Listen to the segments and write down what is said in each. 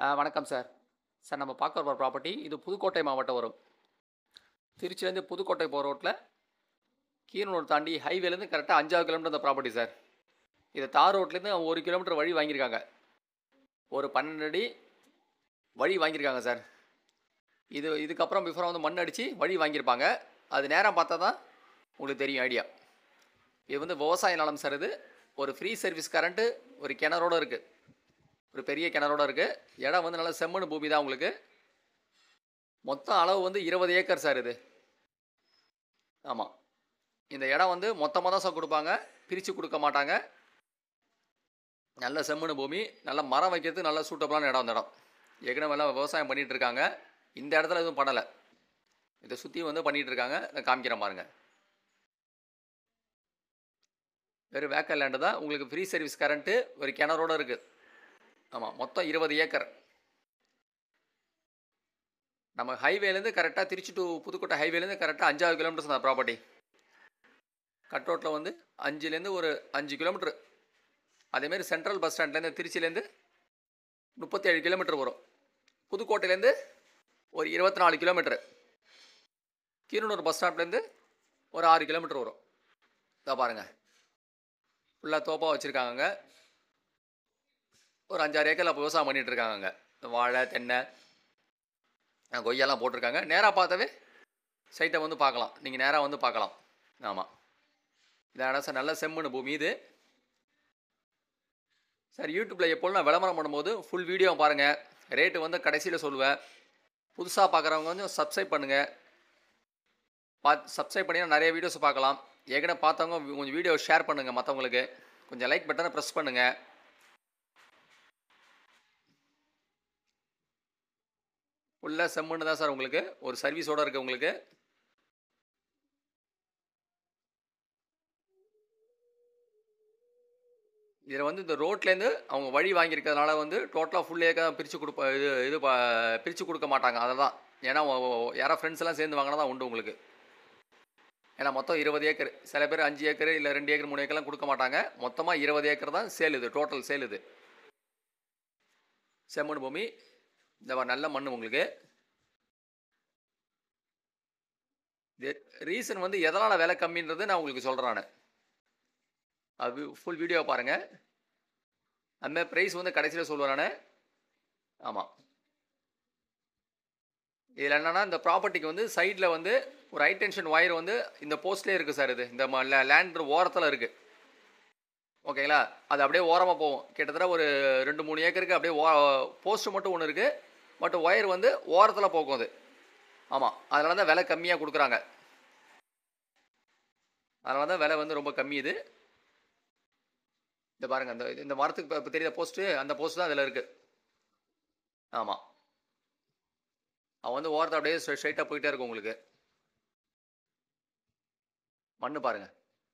ஆ வணக்கம் sir sir நம்ம பார்க்க போகிற ப்ராப்பர்ட்டி இது புதுக்கோட்டை மாவட்டம் வரும் திருச்சிலேருந்து புதுக்கோட்டை போகிற ரோட்டில் கீரனூர் தாண்டி ஹைவேலேருந்து கரெக்டாக அஞ்சாவது கிலோமீட்டர் இந்த ப்ராப்பர்ட்டி சார் இது தார் ரோட்லேருந்து ஒரு கிலோமீட்டர் வழி வாங்கியிருக்காங்க ஒரு பன்னெண்டு அடி வழி வாங்கியிருக்காங்க சார் இது இதுக்கப்புறம் பிஃபோராக வந்து மண் அடித்து வழி வாங்கியிருப்பாங்க அது நேரம் பார்த்தா தான் உங்களுக்கு தெரியும் ஐடியா இது வந்து விவசாய நிலம் சார் இது ஒரு ஃப்ரீ சர்வீஸ் கரண்ட்டு ஒரு கிணறோட இருக்குது ஒரு பெரிய கிணறோட இருக்குது இடம் வந்து நல்லா செம்மண் பூமி தான் உங்களுக்கு மொத்தம் அளவு வந்து இருபது ஏக்கர் சார் இது ஆமாம் இந்த இடம் வந்து மொத்தமாக தான் சார் கொடுப்பாங்க பிரித்து கொடுக்க மாட்டாங்க நல்ல செம்மண் பூமி நல்ல மரம் வைக்கிறதுக்கு நல்ல சூட்டபுளான இடம் அந்த இடம் ஏற்கனவே எல்லாம் விவசாயம் பண்ணிகிட்டு இருக்காங்க இந்த இடத்துல எதுவும் பண்ணலை இதை சுற்றி வந்து பண்ணிகிட்டு இருக்காங்க நான் காமிக்கிறேன் பாருங்க வெறும் வேக்கல் லேண்டு தான் உங்களுக்கு ஃப்ரீ சர்வீஸ் கரண்ட்டு ஒரு கிணறோட இருக்குது ஆமாம் மொத்தம் இருபது ஏக்கர் நம்ம ஹைவேலேருந்து கரெக்டாக திருச்சி டு புதுக்கோட்டை ஹைவேலேருந்து கரெக்டாக அஞ்சாவது கிலோமீட்டர்ஸ் தான் ப்ராப்பர்ட்டி கட் ரோட்டில் வந்து அஞ்சுலேருந்து ஒரு அஞ்சு கிலோமீட்ரு அதேமாரி சென்ட்ரல் பஸ் ஸ்டாண்ட்லேருந்து திருச்சிலேருந்து முப்பத்தேழு கிலோமீட்டர் வரும் புதுக்கோட்டையிலேருந்து ஒரு இருபத்தி நாலு கிலோமீட்ரு கீரனூர் பஸ் ஸ்டாப்லேருந்து ஒரு ஆறு கிலோமீட்டர் வரும் இதை பாருங்கள் ஃபுல்லாக தோப்பாக வச்சுருக்காங்க ஒரு அஞ்சாறு ஏக்கரில் விவசாயம் பண்ணிகிட்டு இருக்காங்க வாழை தென்னை அஹ் கொய்யாலாம் போட்டிருக்காங்க நேராக பார்த்தாவே சைட்டை வந்து பார்க்கலாம் நீங்கள் நேராக வந்து பார்க்கலாம் ஆமாம் இந்த இடம் சார் நல்ல செம்மண் பூமி இது சார் யூடியூப்பில் எப்போதும் நான் விளம்பரம் பண்ணும்போது ஃபுல் வீடியோ பாருங்கள் ரேட்டு வந்து கடைசியில் சொல்லுவேன் புதுசாக பார்க்குறவங்க கொஞ்சம் சப்ஸ்கிரைப் பண்ணுங்கள் பார்த்து சப்ஸ்கிரைப் பண்ணினா நிறைய வீடியோஸ் பார்க்கலாம் ஏற்கனவே பார்த்தவங்க கொஞ்சம் வீடியோ ஷேர் பண்ணுங்கள் மற்றவங்களுக்கு கொஞ்சம் லைக் பட்டனை ப்ரெஸ் பண்ணுங்கள் ஃபுல்லாக செம்மண்ணு தான் சார் உங்களுக்கு ஒரு சர்வீஸோடு இருக்குது உங்களுக்கு இதில் வந்து இந்த ரோட்லேருந்து அவங்க வழி வாங்கியிருக்கிறதுனால வந்து டோட்டலாக ஃபுல் ஏக்கர் பிரித்து கொடுப்ப இது இது பிரித்து கொடுக்க மாட்டாங்க அதை தான் ஏன்னா ஒ- ஒ- யாரோ ஃப்ரெண்ட்ஸ் எல்லாம் சேர்ந்து வாங்கினா தான் உண்டு உங்களுக்கு ஏன்னா மொத்தம் இருபது ஏக்கர் சில பேர் அஞ்சு ஏக்கர் இல்லை ரெண்டு ஏக்கர் மூணு ஏக்கர்லாம் கொடுக்க மாட்டாங்க மொத்தமாக இருபது ஏக்கர் தான் சேல் இது டோட்டல் சேல் இது செம்மண் பூமி இந்த மாதிரி நல்ல மண் உங்களுக்கு இது ரீசன் வந்து எதனால் விலை கம்மின்றது நான் உங்களுக்கு சொல்கிறேன் நான் அது ஃபுல் வீடியோ பாருங்கள் அதுமாதிரி ப்ரைஸ் வந்து கடைசியில் சொல்லுவேன் நான் ஆமாம் இதில் என்னென்னா இந்த ப்ராப்பர்ட்டிக்கு வந்து சைடில் வந்து ஒரு ஹை டென்ஷன் ஒயர் வந்து இந்த போஸ்ட்லேயே இருக்குது சார் இது இந்த லேண்ட் ஓரத்தில் இருக்குது ஓகேங்களா அது அப்படியே ஓரமாக போகும் கிட்டத்தட்ட ஒரு ரெண்டு மூணு ஏக்கருக்கு அப்படியே ஓ போஸ்ட் மட்டும் ஒன்று இருக்குது பட் ஒயர் வந்து ஓரத்தில் போகும் அது ஆமாம் அதனால தான் விலை கம்மியாக கொடுக்குறாங்க அதனால தான் விலை வந்து ரொம்ப கம்மி இது இந்த பாருங்கள் அந்த இந்த மரத்துக்கு இப்போ இப்போ தெரியுத போஸ்ட்டு அந்த போஸ்ட் தான் அதில் இருக்குது ஆமாம் அவன் வந்து ஓரத்தை அப்படியே ஸ்ட்ரைட்டாக போயிட்டே இருக்கும் உங்களுக்கு மண்ணு பாருங்க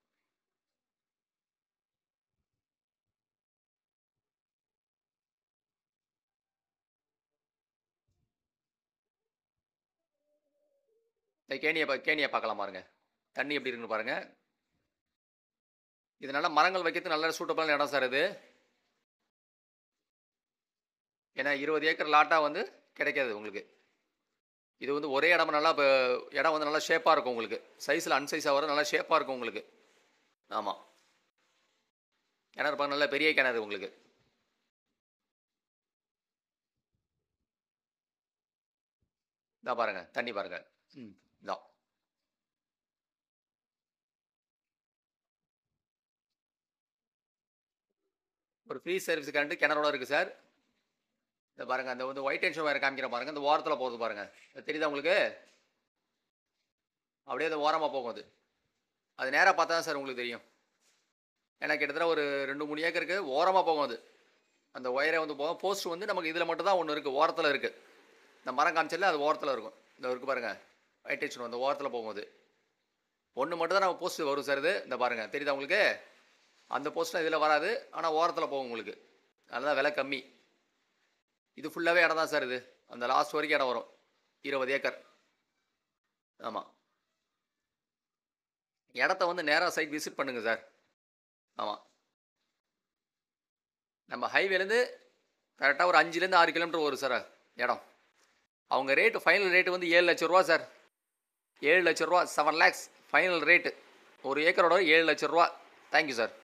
இந்த கேணியை பா கேணியை பார்க்கலாம் பாருங்க தண்ணி எப்படி இருக்குன்னு பாருங்க இது நல்லா மரங்கள் வைக்கிறது நல்ல சூட்டபிளான இடம் சார் இது ஏன்னா இருபது ஏக்கர் லாட்டாக வந்து கிடைக்காது உங்களுக்கு இது வந்து ஒரே இடம் நல்லா இப்போ இடம் வந்து நல்லா ஷேப்பாக இருக்கும் உங்களுக்கு சைஸில் அன்சைஸாக வர நல்லா ஷேப்பாக இருக்கும் உங்களுக்கு ஆமாம் கிணறு பாருங்க நல்ல பெரிய கிணறு உங்களுக்கு இதா பாருங்க தண்ணி பாருங்க ம் இதா ஒரு ஃப்ரீ சர்வீஸ் கரண்ட் கிணறோட இருக்குது சார் இதை பாருங்கள் அந்த வந்து ஒயிட் டென்ஷன் வேறு காமிக்கிற பாருங்கள் இந்த ஓரத்தில் போகுது பாருங்கள் அது தெரியுதா உங்களுக்கு அப்படியே அது ஓரமாக போகும் அது அது நேராக பார்த்தா தான் சார் உங்களுக்கு தெரியும் ஏன்னா கிட்டத்தட்ட ஒரு ரெண்டு மூணு ஏக்கருக்கு ஓரமாக போகும் அது அந்த ஒயரை வந்து போகும் போஸ்ட் வந்து நமக்கு இதில் மட்டும் தான் ஒன்று இருக்குது ஓரத்தில் இருக்குது இந்த மரம் காமிச்சல அது ஓரத்தில் இருக்கும் இந்த இருக்கு பாருங்கள் ஒயிட் டென்ஷன் அந்த ஓரத்தில் போகும் அது ஒன்று மட்டும் தான் நம்ம போஸ்ட் வரும் சார் இது இந்த பாருங்கள் தெரியுதா உங்களுக்கு அந்த போஸ்ட்லாம் இதில் வராது ஆனால் ஓரத்தில் போகும் உங்களுக்கு அதுதான் விலை கம்மி இது ஃபுல்லாகவே இடம் தான் சார் இது அந்த லாஸ்ட் வரைக்கும் இடம் வரும் இருபது ஏக்கர் ஆமாம் இடத்த வந்து நேராக சைட் விசிட் பண்ணுங்கள் சார் ஆமாம் நம்ம ஹைவேலேருந்து கரெக்டாக ஒரு அஞ்சுலேருந்து ஆறு கிலோமீட்டர் வரும் சார் இடம் அவங்க ரேட்டு ஃபைனல் ரேட்டு வந்து ஏழு லட்ச ரூபா சார் ஏழு லட்ச ரூபா செவன் லேக்ஸ் ஃபைனல் ரேட்டு ஒரு ஏக்கரோட ஏழு லட்ச ரூபா தேங்க்யூ சார்